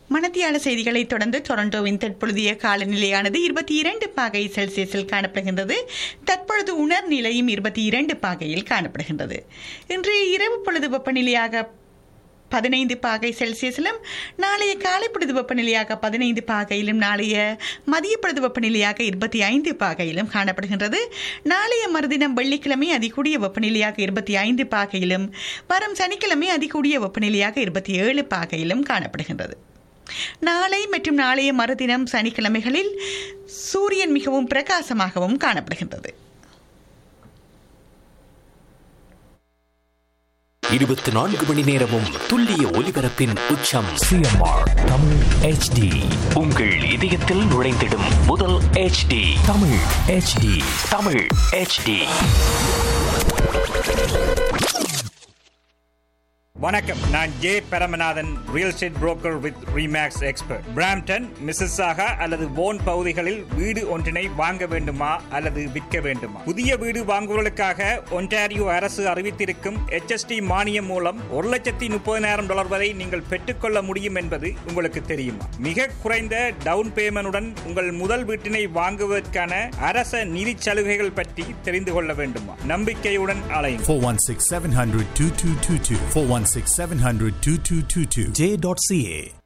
மணத்தியால செய்திகளை தொடர்ந்து டொரண்டோவின் தற்பொழுதைய காலநிலையானது இருபத்தி இரண்டு பாகை செல்சியஸில் காணப்படுகின்றது தற்பொழுது உணர் நிலையும் இருபத்தி இரண்டு பாகையில் காணப்படுகின்றது இன்று இரவு பொழுது வெப்பநிலையாக பதினைந்து பாகை செல்சியஸிலும் நாளைய காலை பொழுது வெப்பநிலையாக பதினைந்து பாகையிலும் நாளைய மதிய பொழுது வெப்பநிலையாக இருபத்தி ஐந்து பாகையிலும் காணப்படுகின்றது நாளைய மறுதினம் வெள்ளிக்கிழமை அதிகூடிய வெப்பநிலையாக இருபத்தி ஐந்து பாகையிலும் வரும் சனிக்கிழமை அதிகூடிய வெப்பநிலையாக இருபத்தி ஏழு பாகையிலும் காணப்படுகின்றது நாளை மற்றும் நாளைய மறுதினம் சனிக்கிழமைகளில் சூரியன் மிகவும் பிரகாசமாகவும் காணப்படுகின்றது இருபத்தி நான்கு மணி நேரமும் துல்லிய ஒலிபரப்பின் உச்சம் சிஎம்ஆர் தமிழ் ஹெச்டி உங்கள் இதயத்தில் நுழைந்திடும் முதல் HD Tamil HD Tamil HD வணக்கம் நான் J Paramanathan real estate broker with Remax expert Brampton Mississauga அல்லது போன் பகுதிகளில் வீடு ஒன்றினை வாங்க வேண்டுமா அல்லது விற்க வேண்டுமா புதிய வீடு வாங்குவதற்காக ஒன்டாரியோ அரசு அறிவித்திருக்கும் HST மானியம் மூலம் ஒரு லட்சத்தி முப்பதினாயிரம் டாலர் வரை நீங்கள் பெற்றுக்கொள்ள முடியும் என்பது உங்களுக்கு தெரியுமா மிக குறைந்த டவுன் பேமெண்டுடன் உங்கள் முதல் வீட்டினை வாங்குவதற்கான அரச நிதி சலுகைகள் பற்றி தெரிந்து கொள்ள வேண்டுமா நம்பிக்கையுடன் அலையும் 416 700 2222 416 700 2222 j.ca